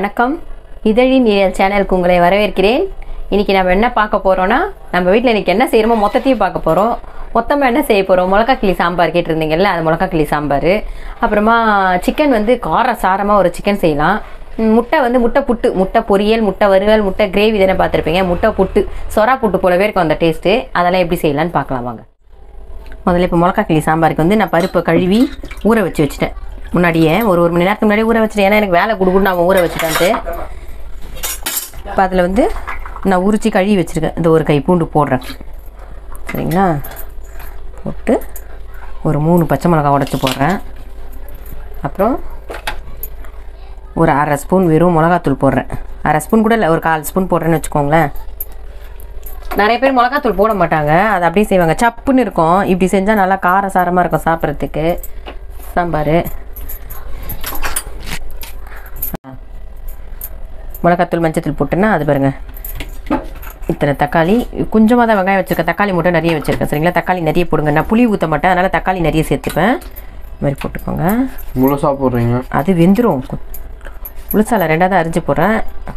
வணக்கம் இதழி நீரியல் சேனலுக்கு உங்களை வரவேற்கிறேன் இன்னைக்கு நம்ம என்ன பார்க்க போறோம்னா நம்ம வீட்டில் இன்னைக்கு என்ன செய்யறோமோ மொத்தத்தையும் பார்க்க போறோம் மொத்தமாக என்ன செய்ய போறோம் மிளகா கிளி சாம்பார் கேட்டிருந்தீங்கல்ல அது மிளகா கிளி சாம்பார் அப்புறமா சிக்கன் வந்து கார சாரமாக ஒரு சிக்கன் செய்யலாம் ம், முட்டை வந்து முட்டை புட்டு முட்டை பொரியல் முட்டை வறுவல் முட்டை கிரேவி தானே பார்த்துருப்பீங்க முட்டை புட்டு சொரா புட்டு போலவே இருக்கும் அந்த டேஸ்ட்டு அதெல்லாம் எப்படி செய்யலாம்னு பார்க்கலாம் வாங்க முதல்ல இப்போ மிளகா கிளி சாம்பாருக்கு வந்து நான் பருப்பை கழுவி ஊற வச்சு வச்சுட்டேன் முன்னாடியே ஒரு ஒரு மணி நேரத்துக்கு முன்னாடி ஊற வச்சுட்டேன் ஏன்னா எனக்கு வேலை கொடுக்குன்னு நான் ஊற வச்சுட்டேன்ட்டு இப்போ அதில் வந்து நான் உரிச்சு கழுவி வச்சுருக்கேன் இந்த ஒரு கை பூண்டு போடுறேன் சரிங்களா போட்டு ஒரு மூணு பச்சை மிளகா உடச்சி போடுறேன் அப்புறம் ஒரு அரை ஸ்பூன் வெறும் மிளகாத்தூள் போடுறேன் அரை ஸ்பூன் கூட இல்லை ஒரு கால் ஸ்பூன் போடுறேன்னு வச்சுக்கோங்களேன் நிறைய பேர் மிளகாத்தூள் போட மாட்டாங்க அது அப்படியே செய்வாங்க சப்புன்னு இருக்கும் இப்படி செஞ்சால் நல்லா காரசாரமாக இருக்கும் சாப்பிட்றதுக்கு சாம்பார் மிளகாத்தூள் மஞ்சத்தூள் போட்டேன்னா அது பாருங்க இத்தனை தக்காளி கொஞ்சமாக தான் வெங்காயம் வச்சுருக்கேன் தக்காளி மட்டும் நிறைய வச்சுருக்கேன் சரிங்களா தக்காளி நிறைய போடுங்க நான் புளி ஊற்ற மாட்டேன் அதனால் தக்காளி நிறைய சேர்த்துப்பேன் இது மாதிரி போட்டுக்கோங்க முழுசா போடுறீங்க அது வெந்துடும் உளுசால ரெண்டாவது அரிஞ்சு போடுறேன்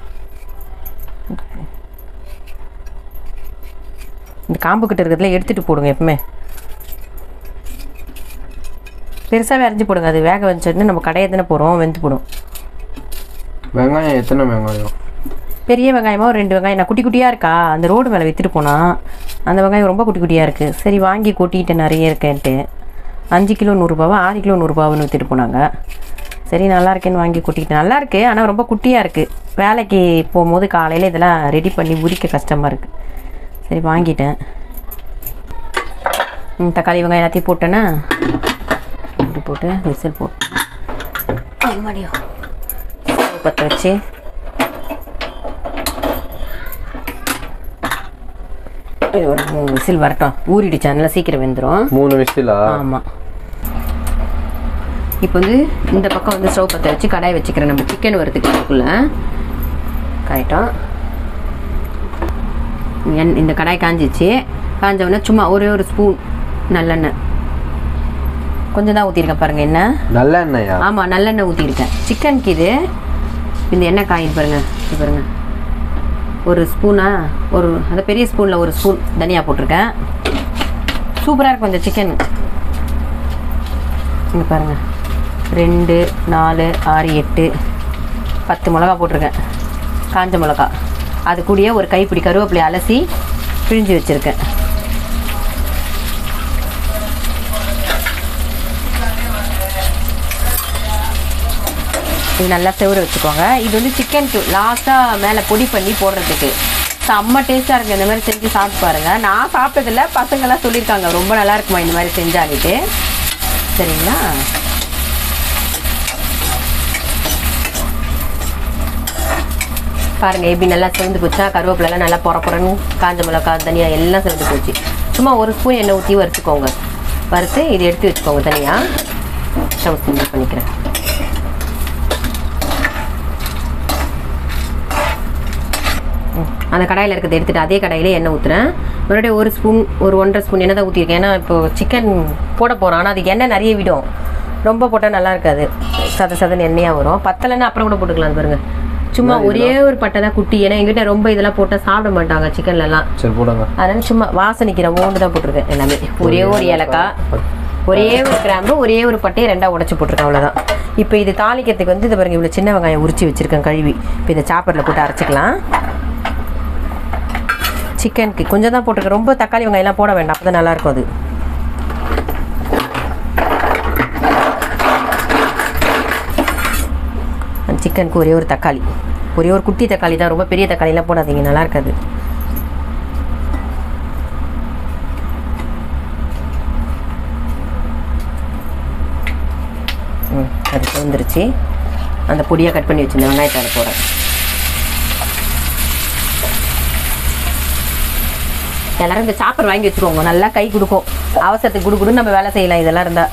இந்த காம்பு கிட்ட இருக்கிறதுல எடுத்துட்டு போடுங்க எப்பவுமே பெருசாகவே அரிஞ்சு போடுங்க அது வேக வச்சோடனே நம்ம கடையை தானே போகிறோம் வெந்து போடும் வெங்காயம் எத்தனை வெங்காயம் பெரிய வெங்காயமாக ஒரு ரெண்டு வெங்காயம் நான் குட்டி குட்டியாக இருக்கா அந்த ரோடு மேலே விற்றுட்டு போனால் அந்த வெங்காயம் ரொம்ப குட்டி குட்டியாக இருக்குது சரி வாங்கி கொட்டிட்டு நிறைய இருக்கேன்ட்டு அஞ்சு கிலோ நூறுரூபாவா ஆறு கிலோ நூறுரூபாவுன்னு விற்றுட்டு போனாங்க சரி நல்லா இருக்கேன்னு வாங்கி கொட்டிக்கிட்டேன் நல்லா இருக்கு ஆனால் ரொம்ப குட்டியாக இருக்குது வேலைக்கு போகும்போது காலையில் இதெல்லாம் ரெடி பண்ணி உரிக்க கஷ்டமாக இருக்குது சரி வாங்கிட்டேன் ம், தக்காளி வெங்காயம் எல்லாத்தையும் போட்டேன்னா இப்படி போட்டு விசில் போட்டு மடியும் பற்ற வச்சு இது ஒரு மூணு விசில் வரட்டும் ஊறிடுச்சு அதனால சீக்கிரம் வெந்துடும் மூணு விசிலா ஆமாம் இப்போ வந்து இந்த பக்கம் வந்து ஸ்டவ் பற்ற வச்சு கடாய் வச்சுக்கிறேன் நம்ம சிக்கன் வரதுக்கு அதுக்குள்ள காயிட்டோம் எண் இந்த கடாய் காஞ்சிச்சு காஞ்ச உடனே சும்மா ஒரே ஒரு ஸ்பூன் நல்லெண்ணெய் கொஞ்சம் தான் ஊற்றிருக்கேன் பாருங்கள் என்ன நல்ல எண்ணெயா ஆமாம் நல்லெண்ணெய் ஊற்றிருக்கேன் சிக்கனுக்கு இது இந்த எண்ணெய் காயுது பாருங்க இது பாருங்க ஒரு ஸ்பூனா ஒரு அந்த பெரிய ஸ்பூனில் ஒரு ஸ்பூன் தனியா போட்டிருக்கேன் சூப்பராக இருக்கும் இந்த சிக்கன் இங்கே பாருங்க ரெண்டு நாலு ஆறு எட்டு பத்து மிளகா போட்டிருக்கேன் காஞ்ச மிளகா அது கூடயே ஒரு கைப்பிடி கருவேப்பிலை அலசி பிழிஞ்சு வச்சுருக்கேன் இது நல்லா செவர வச்சுக்கோங்க இது வந்து சிக்கனுக்கு லாஸ்ட்டாக மேலே பொடி பண்ணி போடுறதுக்கு செம்ம டேஸ்ட்டாக இருக்குது இந்த மாதிரி செஞ்சு சாப்பிட்டு பாருங்கள் நான் சாப்பிட்டதில்ல பசங்களாம் சொல்லியிருக்காங்க ரொம்ப நல்லா இருக்குமா இந்த மாதிரி செஞ்சாலிட்டு சரிங்களா பாருங்கள் எப்படி நல்லா செவந்து போச்சா கருவேப்பிலெல்லாம் நல்லா பொற பொறன்னு காஞ்ச மிளகா தனியா எல்லாம் செவந்து போச்சு சும்மா ஒரு ஸ்பூன் எண்ணெய் ஊற்றி வறுத்துக்கோங்க வறுத்து இது எடுத்து வச்சுக்கோங்க தனியாக ஸ்டவ் சிம்பிள் பண்ணிக்கிறேன் அந்த கடாயில் இருக்கிறத எடுத்துட்டு அதே கடாயிலே எண்ணெய் ஊற்றுறேன் மறுபடியும் ஒரு ஸ்பூன் ஒரு ஒன்றரை ஸ்பூன் எண்ணெய் தான் ஊற்றிருக்கேன் ஏன்னா இப்போ சிக்கன் போட போகிறோம் ஆனால் அதுக்கு எண்ணெய் நிறைய விடும் ரொம்ப போட்டால் நல்லா இருக்காது சத சதன்னு எண்ணெயாக வரும் பத்தலைன்னா அப்புறம் கூட போட்டுக்கலாம் அது பாருங்க சும்மா ஒரே ஒரு பட்டை தான் குட்டி ஏன்னா எங்கிட்ட ரொம்ப இதெல்லாம் போட்டால் சாப்பிட மாட்டாங்க சிக்கன்லலாம் சரி போடுங்க அதனால சும்மா வாசனைக்கு நான் ஓண்டு தான் போட்டிருக்கேன் எல்லாமே ஒரே ஒரு ஏலக்காய் ஒரே ஒரு கிராம்பு ஒரே ஒரு பட்டையை ரெண்டாக உடச்சி போட்டிருக்கேன் அவ்வளோதான் இப்போ இது தாளிக்கிறதுக்கு வந்து இது பாருங்க இவ்வளோ சின்ன வெங்காயம் உரிச்சு வச்சிருக்கேன் கழுவி இப்போ இதை சாப்பரில் போட்டு அரைச்சிக்கலாம் சிக்கனுக்கு கொஞ்சம் தான் போட்டிருக்கேன் ரொம்ப தக்காளி வெங்காயம்லாம் போட வேண்டாம் அப்போ தான் நல்லாயிருக்கும் அது அந்த சிக்கனுக்கு ஒரே ஒரு தக்காளி ஒரே ஒரு குட்டி தக்காளி தான் ரொம்ப பெரிய தக்காளிலாம் போடாதீங்க நல்லா இருக்காது ம் அது வந்துருச்சு அந்த பொடியாக கட் பண்ணி வச்சிருந்த வெங்காயத்தை அதில் போடுறேன் எல்லாரும் இந்த சாப்பர் வாங்கி வச்சுக்கோங்க நல்லா கை கொடுக்கும் அவசரத்துக்கு குடுக்குடுன்னு நம்ம வேலை செய்யலாம் இதெல்லாம் இருந்தால்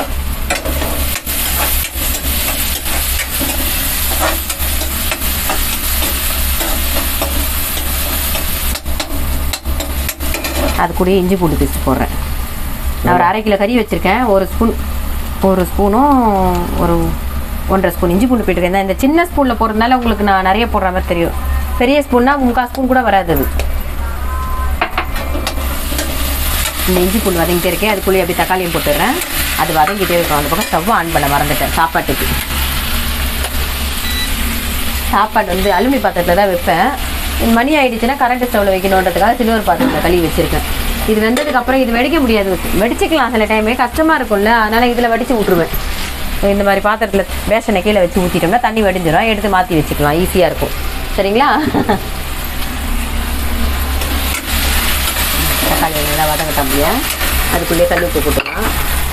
அது கூட இஞ்சி பூண்டு பேஸ்ட் போடுறேன் நான் ஒரு அரை கிலோ கறி வச்சுருக்கேன் ஒரு ஸ்பூன் ஒரு ஸ்பூனும் ஒரு ஒன்றரை ஸ்பூன் இஞ்சி பூண்டு போட்டுருக்கேன் இந்த சின்ன ஸ்பூனில் போடுறதுனால உங்களுக்கு நான் நிறைய போடுற மாதிரி தெரியும் பெரிய ஸ்பூன்னா முக்கால் ஸ்பூன் கூட வராது அது இந்த இஞ்சி பூண்டு வதங்கிட்டே இருக்கேன் அதுக்குள்ளேயே அப்படியே தக்காளியும் போட்டுடுறேன் அது வதங்கிட்டே இருக்கும் அந்த பக்கம் ஸ்டவ் ஆன் பண்ண மறந்துட்டேன் சாப்பாட்டுக்கு சாப்பாடு வந்து அலுமினி பாத்திரத்தில் தான் வைப்பேன் இந்த மணி ஆயிடுச்சுன்னா கரண்ட் ஸ்டவ்வில் வைக்கணுன்றதுக்காக சில்வர் பாத்திரத்தில் கழுவி வச்சிருக்கேன் இது வெந்ததுக்கு அப்புறம் இது வெடிக்க முடியாது வெடிச்சுக்கலாம் சில டைமே கஷ்டமாக இருக்கும்ல அதனால் இதில் வடித்து விட்ருவேன் இந்த மாதிரி பாத்திரத்தில் பேஷனை கீழே வச்சு ஊற்றிட்டோம்னா தண்ணி வடிஞ்சிடும் எடுத்து மாற்றி வச்சுக்கலாம் ஈஸியாக இருக்கும் சரிங்களா தக்காளி நல்லா வதங்கட்டும் அப்படியே அதுக்குள்ளேயே கல் உப்பு போட்டுக்கலாம்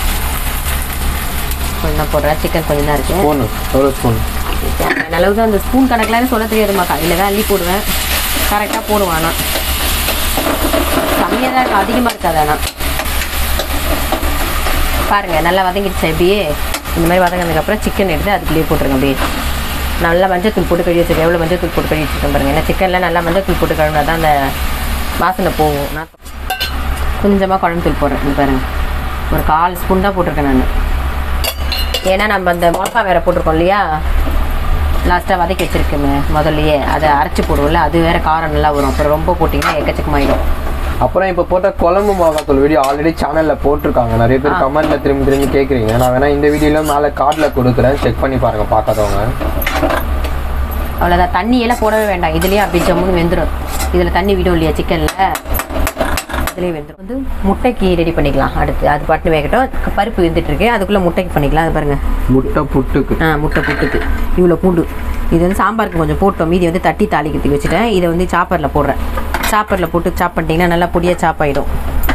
கொஞ்சம் போடுறேன் சிக்கன் கொஞ்சம் தான் இருக்குது ஸ்பூனு எவ்வளோ ஸ்பூன் தேவையான அளவு தான் அந்த ஸ்பூன் கணக்கில் சொல்ல தெரியாதுமா கையில் தான் அள்ளி போடுவேன் கரெக்டாக போடுவேன் ஆனால் கம்மியாக தான் இருக்கும் அதிகமாக இருக்காது ஆனால் பாருங்கள் நல்லா வதங்கிடுச்சு அப்படியே இந்த மாதிரி வதங்கினதுக்கப்புறம் சிக்கன் எடுத்து அதுக்குள்ளேயே போட்டுருங்க அப்படியே நல்லா மஞ்சத்தூள் போட்டு கழுவி வச்சிருக்கேன் எவ்வளோ மஞ்சத்தூள் போட்டு கழுவி வச்சிருக்கேன் பாருங்க ஏன்னா சிக்கனில் நல்லா மஞ்சத்தூள் போட்டு கழுவினா தான் அந்த வாசனை போகும் நான் கொஞ்சமாக குழம்பு தூள் போடுறேன் இங்க பாருங்க ஒரு கால் ஸ்பூன் தான் போட்டிருக்கேன் நான் ஏன்னா நம்ம அந்த மிளகா வேற போட்டிருக்கோம் இல்லையா லாஸ்ட்டாக வதக்கி வச்சிருக்கோமே முதல்லயே அதை அரைச்சி போடுவோம்ல அது வேற காரம் நல்லா வரும் அப்புறம் ரொம்ப போட்டிங்கன்னா எக்கச்சக்கமாயிடும் அப்புறம் இப்போ போட்ட குழம்பு மிளகாத்தூள் வீடியோ ஆல்ரெடி சேனலில் போட்டிருக்காங்க நிறைய பேர் கமெண்ட்ல திரும்பி திரும்பி கேட்குறீங்க நான் வேணா இந்த வீடியோல மேலே கார்டில் கொடுக்குறேன் செக் பண்ணி பாருங்க பார்க்காதவங்க அவ்வளோதான் தண்ணியெல்லாம் போடவே வேண்டாம் இதுலேயே அப்படி ஜம்முன்னு வெந்துடும் இதில் தண்ணி விடும் இல்லையா சிக்கனில் இதுலேயே வெந்துடும் வந்து முட்டைக்கு ரெடி பண்ணிக்கலாம் அடுத்து அது பாட்டு வேகட்டும் பருப்பு வெந்துட்டு இருக்கு அதுக்குள்ளே முட்டைக்கு பண்ணிக்கலாம் அது பாருங்க முட்டை புட்டுக்கு ஆ முட்டை புட்டுக்கு இவ்வளோ பூண்டு இது வந்து சாம்பாருக்கு கொஞ்சம் போட்டோம் மீதி வந்து தட்டி தாளிக்கிறதுக்கு வச்சுட்டேன் இதை வந்து சாப்பரில் போடுறேன் சாப்பரில் போட்டு சாப் பண்ணிட்டீங்கன்னா நல்லா பொடியாக சாப் ஆகிடும்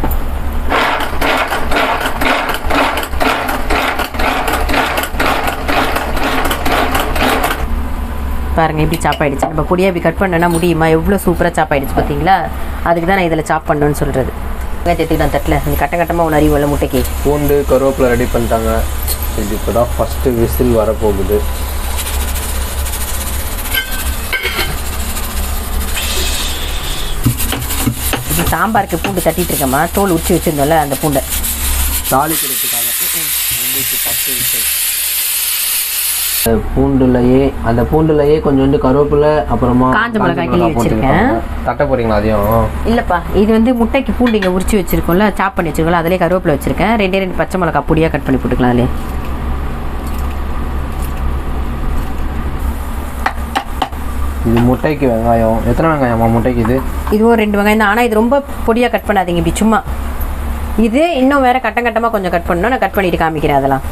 பாருங்க இப்படி சாப் ஆயிடுச்சு நம்ம பொடியாக இப்படி கட் பண்ணனா முடியுமா எவ்வளோ சூப்பராக சாப் ஆயிடுச்சு பார்த்தீங்களா அதுக்கு தான் நான் இதில் சாப் பண்ணணும்னு சொல்கிறது வெங்காயத்துக்கு தட்டில் இந்த கட்ட கட்டமாக ஒன்று அறிவுள்ள முட்டைக்கு பூண்டு கருவேப்பிலை ரெடி பண்ணிட்டாங்க இது இப்போ தான் ஃபஸ்ட்டு விசில் வரப்போகுது இது சாம்பாருக்கு பூண்டு தட்டிட்டு இருக்கேம்மா தோல் உரிச்சு வச்சிருந்தோம்ல அந்த பூண்டை தாளிக்கிறதுக்காக வெந்துச்சு பத்து விசில் பூண்டுலையே அந்த பூண்டுலையே கொஞ்சோண்டு கருவேப்பிலை அப்புறமா காஞ்ச மிளகாய் காஞ்ச கிள்ளி மிளகாய் வச்சிருக்கேன். போட்டுருக்காங்க. தட்ட போறீங்களா அதையும் இல்லைப்பா இது வந்து முட்டைக்கு பூண்டு இங்கே உரிச்சு வச்சிருக்கோம்ல சாப் பண்ணி வச்சிருக்கோம்ல அதிலே கருவேப்பிலை வச்சிருக்கேன் ரெண்டே ரெண்டு பச்சை மிளகா பொடியாக கட் பண்ணி போட்டுக்கலாம் அதிலே இது முட்டைக்கு வெங்காயம் எத்தனை வெங்காயமா முட்டைக்கு இது இதுவும் ரெண்டு வெங்காயம் தான் ஆனால் இது ரொம்ப பொடியாக கட் பண்ணாதீங்க இப்படி சும்மா இது இன்னும் வேற கட்டம் கட்டமாக கொஞ்சம் கட் பண்ணணும் நான் கட் பண்ணிட்டு காமிக்கிறேன் அதெல்லாம்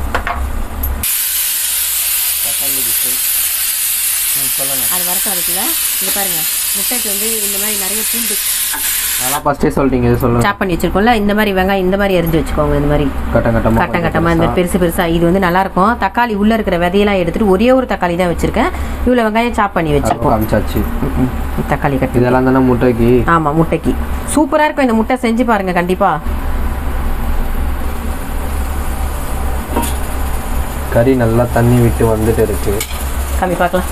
அது வரட்டும் அதுக்குள்ள இங்கே பாருங்க முட்டைக்கு வந்து இந்த மாதிரி நிறைய பூண்டு அதெல்லாம் ஃபஸ்ட்டே சொல்லிட்டீங்க இது சொல்லுங்க சாப் பண்ணி வச்சிருக்கோம்ல இந்த மாதிரி வெங்காயம் இந்த மாதிரி எரிஞ்சு வச்சுக்கோங்க இந்த மாதிரி கட்டம் கட்டமா கட்டம் கட்டமாக இந்த மாதிரி பெருசு பெருசா இது வந்து நல்லா இருக்கும் தக்காளி உள்ள இருக்கிற விதையெல்லாம் எடுத்துட்டு ஒரே ஒரு தக்காளி தான் வச்சிருக்கேன் இவ்வளோ வெங்காயம் சாப் பண்ணி வச்சிருக்கோம் காமிச்சாச்சு ம், தக்காளி கட்டு இதெல்லாம் தானே முட்டைக்கு ஆமா முட்டைக்கு சூப்பரா இருக்கும் இந்த முட்டை செஞ்சு பாருங்க கண்டிப்பா கறி நல்லா தண்ணி விட்டு வந்துட்டு இருக்கு கம்மி பார்க்கலாம்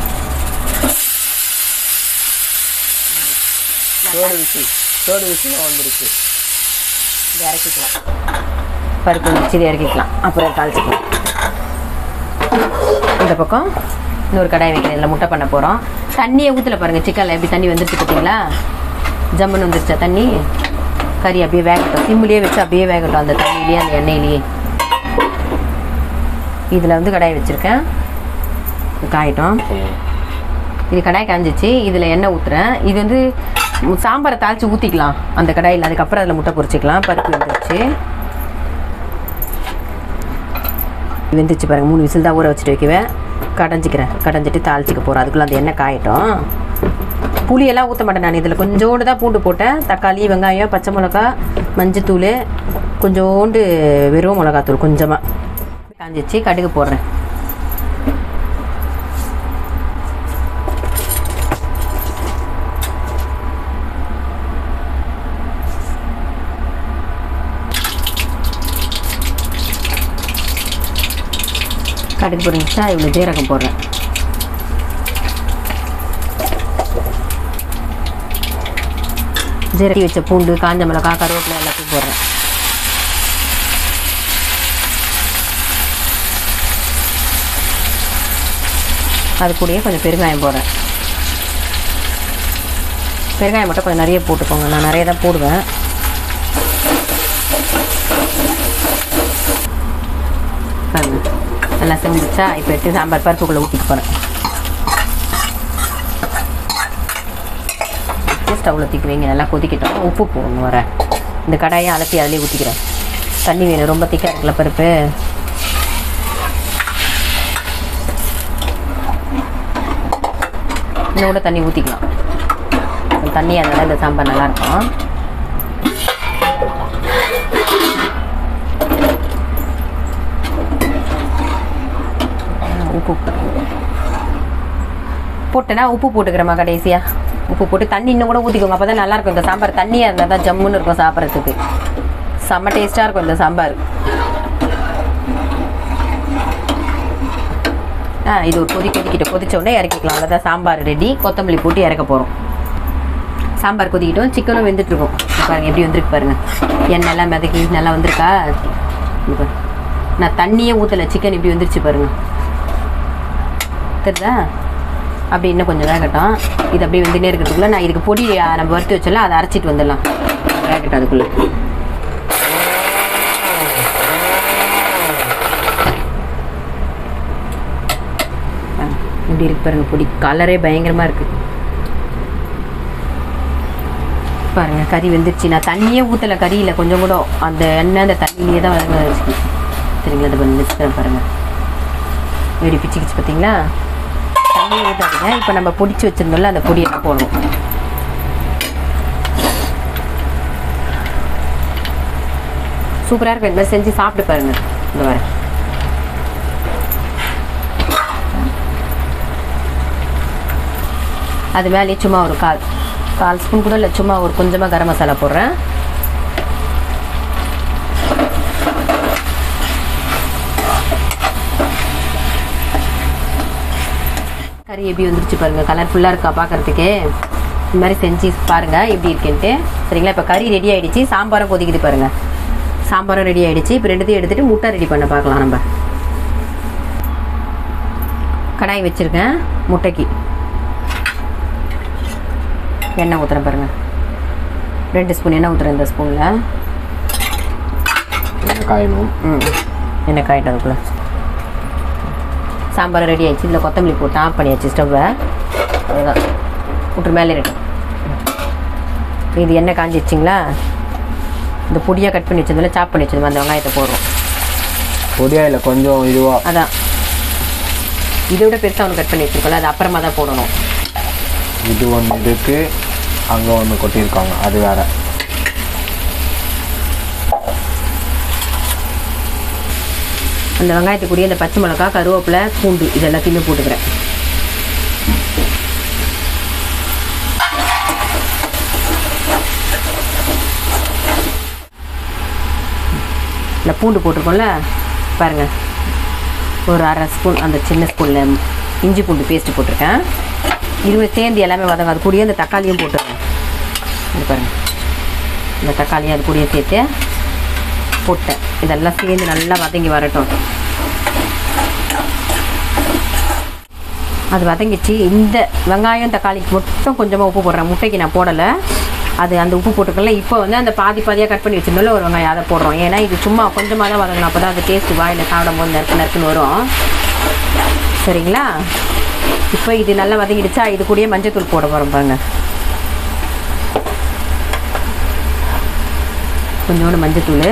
தேர்டு விசில் தேர்டு விசிலாக வந்துருச்சு இதை இறக்கிக்கலாம் பருப்பு வச்சு இதை இறக்கிக்கலாம் அப்புறம் தாளிச்சிக்கலாம் இந்த பக்கம் இன்னொரு கடாய் வைக்கிறேன் இதில் முட்டை பண்ண போகிறோம் தண்ணியை ஊற்றல பாருங்கள் சிக்கனில் எப்படி தண்ணி வந்துருச்சு பார்த்தீங்களா ஜம்முன்னு வந்துருச்சா தண்ணி கறி அப்படியே வேகட்டும் சிம்மிலேயே வச்சு அப்படியே வேகட்டும் அந்த தண்ணியிலேயே அந்த எண்ணெயிலேயே இதில் வந்து கடாய் வச்சுருக்கேன் காயட்டும் இது கடாய் காஞ்சிச்சு இதில் எண்ணெய் ஊற்றுறேன் இது வந்து உம், சாம்பாரை தாளித்து ஊற்றிக்கலாம் அந்த கடாயில் அதுக்கப்புறம் அதில் முட்டை பொரிச்சிக்கலாம் பருப்பு வெந்துருச்சு வெந்துச்சு பாருங்க மூணு விசில் தான் ஊற வச்சுட்டு வைக்குவேன் கடைஞ்சிக்கிறேன் கடைஞ்சிட்டு தாளிச்சிக்க போகிறேன் அதுக்குள்ளே அந்த எண்ணெய் காயட்டும் புளியெல்லாம் ஊற்ற மாட்டேன் நான் இதில் கொஞ்சோண்டு தான் பூண்டு போட்டேன் தக்காளி வெங்காயம் பச்சை மிளகா மஞ்சத்தூள் கொஞ்சோண்டு வெறும் மிளகாத்தூள் கொஞ்சமாக காஞ்சிச்சு கடுகு போடுறேன் கடுகு பொரிஞ்சா இவ்வளோ ஜீரகம் போடுறேன் ஜீரகி வச்ச பூண்டு காஞ்ச மிளகா கருவேப்பிலை எல்லாத்தையும் போடுறேன் அது கூடயே கொஞ்சம் பெருங்காயம் போடுறேன் பெருங்காயம் மட்டும் கொஞ்சம் நிறைய போட்டுக்கோங்க நான் நிறைய தான் போடுவேன் பாருங்க நல்லா செஞ்சிச்சா இப்போ எடுத்து சாம்பார் பருப்புக்குள்ளே ஊற்றிட்டு போகிறேன் ஸ்டவ்வில் ஊற்றிக்குவீங்க நல்லா கொதிக்கட்டும் உப்பு போடணும் வர இந்த கடாயை அலசி அதிலே ஊற்றிக்கிறேன் தண்ணி வேணும் ரொம்ப திக்காக இருக்குல்ல பருப்பு இன்னும் கூட தண்ணி ஊற்றிக்கலாம் தண்ணி அதனால இந்த சாம்பார் நல்லாயிருக்கும் உப்பு போட்டேன்னா உப்பு போட்டுக்கிறேம்மா கடைசியாக உப்பு போட்டு தண்ணி இன்னும் கூட ஊற்றிக்கோங்க அப்போ தான் நல்லாயிருக்கும் இந்த சாம்பார் தண்ணியாக இருந்தால் தான் ஜம்முன்னு இருக்கும் சாப்பிட்றதுக்கு செம்ம டேஸ்ட்டாக இருக்கும் இந்த சாம்பார் ஆ இது ஒரு கொதி கொதிக்கிட்டு கொதிச்ச உடனே இறக்கிக்கலாம் அவ்வளோதான் சாம்பார் ரெடி கொத்தமல்லி போட்டு இறக்க போகிறோம் சாம்பார் கொதிக்கிட்டோம் சிக்கனும் வெந்துட்டுருக்கும் பாருங்கள் எப்படி வந்திருக்கு பாருங்கள் எண்ணெய்லாம் மிதக்கி நல்லா வந்திருக்கா இங்க பாரு. நான் தண்ணியே ஊற்றலை சிக்கன் இப்படி வந்துருச்சு பாருங்கள் தெரியுதா அப்படி இன்னும் கொஞ்சம் வேகட்டும் இது அப்படியே வந்துனே இருக்கிறதுக்குள்ள நான் இதுக்கு பொடி ஆ, நம்ம வறுத்து வச்சோம்ல அதை அரைச்சிட்டு வந்துடலாம் வேகட்டும் அதுக்குள்ளே ஆ, இப்படி இருக்கு பாருங்க பொடி கலரே பயங்கரமாக இருக்கு பாருங்க கறி வெந்துருச்சு நான் தண்ணியே ஊற்றலை கறியில் கொஞ்சம் கூட அந்த எண்ணெய் அந்த தண்ணியிலே தான் வதங்க வச்சு சரிங்களா அது பண்ணி வச்சுக்கிறேன் பாருங்க வெடி பிச்சுக்கிச்சு பார்த்தீங்களா தண்ணியை ஊற்றாதுங்க இப்போ நம்ம பொடிச்சு வச்சிருந்தோம்ல அந்த பொடியெல்லாம் போடுவோம் சூப்பராக இருக்கும் இந்த மாதிரி செஞ்சு சாப்பிட்டு பாருங்க இந்த வர அது மேலே சும்மா ஒரு கால் கால் ஸ்பூன் கூட இல்லை சும்மா ஒரு கொஞ்சமாக கரம் மசாலா போடுறேன் கறி எப்படி வந்துருச்சு பாருங்க கலர்ஃபுல்லாக இருக்கா பார்க்கறதுக்கே இந்த மாதிரி செஞ்சு பாருங்க எப்படி இருக்குன்ட்டு சரிங்களா இப்போ கறி ரெடி ஆயிடுச்சு சாம்பாரும் கொதிக்குது பாருங்க சாம்பாரும் ரெடி ஆயிடுச்சு இப்போ ரெண்டுத்தையும் எடுத்துட்டு முட்டை ரெடி பண்ண பார்க்கலாம் நம்ம கடாய் வச்சிருக்கேன் முட்டைக்கு எண்ணெய் ஊற்றுறேன் பாருங்க ரெண்டு ஸ்பூன் எண்ணெய் ஊற்றுறேன் இந்த ஸ்பூனில் எண்ணெய் காயணும் ம் எண்ணெய் காயிட்டு அதுக்குள்ளே சாம்பார் ரெடி ஆயிடுச்சு இதில் கொத்தமல்லி போட்டு ஆஃப் பண்ணியாச்சு ஸ்டவ்வை அதுதான் விட்டு மேலே இருக்கட்டும் இது எண்ணெய் காஞ்சிடுச்சிங்களா இந்த பொடியாக கட் பண்ணி வச்சதில் சாப் பண்ணி வச்சது அந்த வெங்காயத்தை போடுறோம் பொடியா இல்லை கொஞ்சம் இதுவா அதான் இதை விட பெருசாக ஒன்று கட் பண்ணி வச்சிருக்கோம்ல அது அப்புறமா தான் போடணும் இது ஒன்று இருக்கு அங்கே ஒன்று கொட்டியிருக்காங்க அது வேற அந்த வெங்காயத்துக்குரிய அந்த பச்சை மிளகா கருவேப்பிலை பூண்டு இது எல்லாத்தையுமே போட்டுக்கிறேன் இந்த பூண்டு போட்டிருக்கோம்ல பாருங்கள் ஒரு அரை ஸ்பூன் அந்த சின்ன ஸ்பூனில் இஞ்சி பூண்டு பேஸ்ட்டு போட்டிருக்கேன் இதுவே சேர்ந்து எல்லாமே வதங்க அது கூடயே இந்த தக்காளியும் போட்டுருக்கேன் இது பாருங்கள் இந்த தக்காளியும் அது கூடயே சேர்த்து போட்டேன் இதெல்லாம் சேர்ந்து நல்லா வதங்கி வரட்டும் அது வதங்கிச்சு இந்த வெங்காயம் தக்காளிக்கு மட்டும் கொஞ்சமாக உப்பு போடுறேன் முட்டைக்கு நான் போடலை அது அந்த உப்பு போட்டுக்கல இப்போ வந்து அந்த பாதி பாதியாக கட் பண்ணி வச்சிருந்தோம்ல ஒரு வெங்காயம் அதை போடுறோம் ஏன்னா இது சும்மா கொஞ்சமாக தான் வதங்கணும் அப்போ தான் அது டேஸ்ட்டு வாயில் சாப்பிடும் போது நறுக்கு நறுக்குன்னு வரும் சரிங்களா இப்போ இது நல்லா வதங்கிடுச்சா இது கூடயே மஞ்சத்தூள் போட போகிறோம் பாருங்க கொஞ்சோண்டு மஞ்சத்தூள்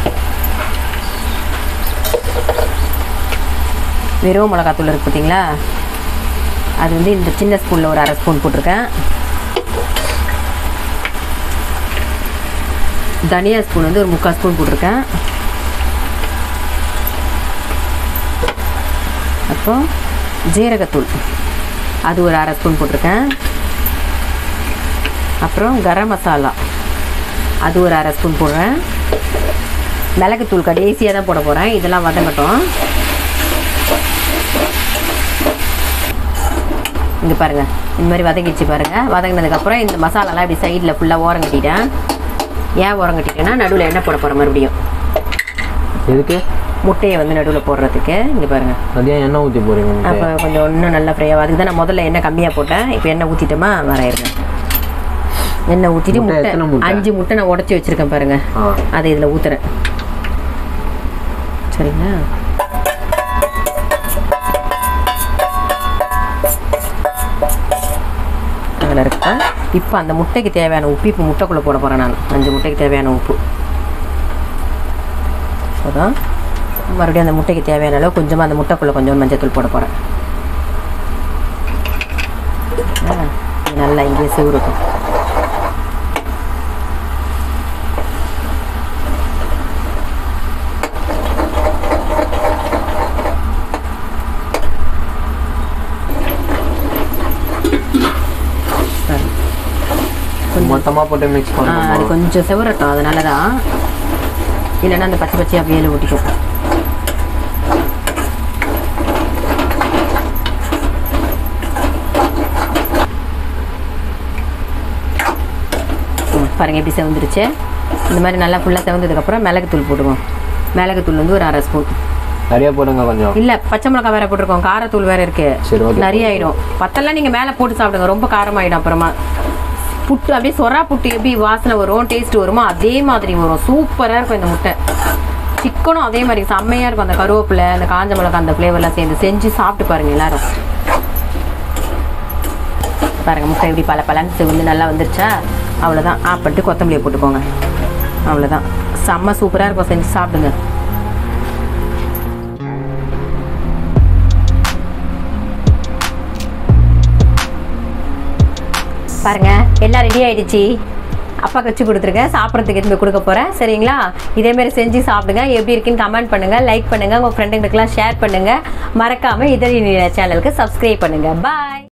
வெறும் மிளகாத்தூள் இருக்குது பார்த்தீங்களா அது வந்து இந்த சின்ன ஸ்பூனில் ஒரு அரை ஸ்பூன் போட்டிருக்கேன் தனியா ஸ்பூன் வந்து ஒரு முக்கால் ஸ்பூன் போட்டிருக்கேன் அப்புறம் ஜீரகத்தூள் அது ஒரு அரை ஸ்பூன் போட்டிருக்கேன் அப்புறம் கரம் மசாலா அது ஒரு அரை ஸ்பூன் போடுறேன் மிளகுத்தூள் கடைசியாக தான் போட போகிறேன் இதெல்லாம் வதங்கட்டும் இங்கே பாருங்கள் இந்த மாதிரி வதங்கிடுச்சு பாருங்கள் வதங்கினதுக்கப்புறம் இந்த மசாலாலாம் இப்படி சைடில் ஃபுல்லாக ஓரம் கட்டிட்டேன் ஏன் ஓரம் கட்டிட்டேன்னா நடுவில் எண்ணெய் போட போகிறேன் மறுபடியும் எதுக்கு முட்டையை வந்து நடுவில் போடுறதுக்கு இங்கே பாருங்க அது ஏன் எண்ணெய் ஊற்றி போறீங்க அப்போ கொஞ்சம் இன்னும் நல்லா ஃப்ரையாக அதுக்கு தான் நான் முதல்ல எண்ணெய் கம்மியாக போட்டேன் இப்போ எண்ணெய் ஊற்றிட்டோமா வரையிருங்க எண்ணெய் ஊற்றிட்டு முட்டை முட்டை எத்தனை முட்டை? அஞ்சு முட்டை நான் உடச்சி வச்சுருக்கேன் பாருங்க ஆ அதை இதில் ஊற்றுறேன் சரிங்களா அதில் இருக்கா இப்போ அந்த முட்டைக்கு தேவையான உப்பு இப்போ முட்டைக்குள்ளே போட போகிறேன் நான் அஞ்சு முட்டைக்கு தேவையான உப்பு அதான் மறுபடியும் அந்த முட்டைக்கு தேவையான அளவு கொஞ்சமாக அந்த முட்டைக்குள்ளே கொஞ்சம் மஞ்சத்தூள் போட போகிறேன் நல்லா இங்கேயே செவருக்கும் மொத்தமாக போட்டு மிக்ஸ் ஆ, அது பண்ணணும் கொஞ்சம் செவரட்டும் அதனால தான் இல்லைன்னா அந்த பச்சை பச்சை அப்படியே ஊட்டிக்கும் ம், பாருங்க எப்படி செவந்துருச்சு இந்த மாதிரி நல்லா ஃபுல்லாக செவந்ததுக்கப்புறம் மிளகுத்தூள் போடுவோம் மிளகுத்தூள் வந்து ஒரு அரை ஸ்பூன் நிறைய போடுங்க கொஞ்சம் இல்லை பச்சை மிளகா வேற போட்டிருக்கோம் காரத்தூள் வேற இருக்கு சரி ஓகே நிறைய ஆயிடும் பத்தெல்லாம் நீங்கள் மேலே போட்டு சாப்பிடுங்க ரொம்ப காரமாயிடும் அப்புறமா புட்டு அப்படியே சொரா புட்டு எப்படி வாசனை வரும் டேஸ்ட் வருமோ அதே மாதிரி வரும் சூப்பராக இருக்கும் இந்த முட்டை சிக்கனும் அதே மாதிரி செம்மையாக இருக்கும் அந்த கருவேப்பிலை அந்த காஞ்ச மிளகா அந்த ஃப்ளேவர்லாம் சேர்ந்து செஞ்சு சாப்பிட்டு பாருங்க எல்லாரும் பாருங்க முட்டை எப்படி பல பலன்னு வந்து நல்லா வந்துருச்சா அவ்வளோதான் ஆஃப் பண்ணிட்டு கொத்தமல்லியை போட்டுக்கோங்க அவ்வளோதான் செம்ம சூப்பராக இருக்கும் செஞ்சு சாப்பிடுங்க பாருங்க எல்லாம் ரெடி ஆயிடுச்சு அப்பாக்கு வச்சு கொடுத்துருக்கேன் சாப்பிட்றதுக்கு எடுத்து போய் கொடுக்க போகிறேன் சரிங்களா இதே மாதிரி செஞ்சு சாப்பிடுங்க எப்படி இருக்குன்னு கமெண்ட் பண்ணுங்கள் லைக் பண்ணுங்கள் உங்கள் ஃப்ரெண்டுங்களுக்கெல்லாம் ஷேர் பண்ணுங்கள் மறக்காமல் இதழி சேனலுக்கு சப்ஸ்கிரைப் பண்ணுங்கள் பாய்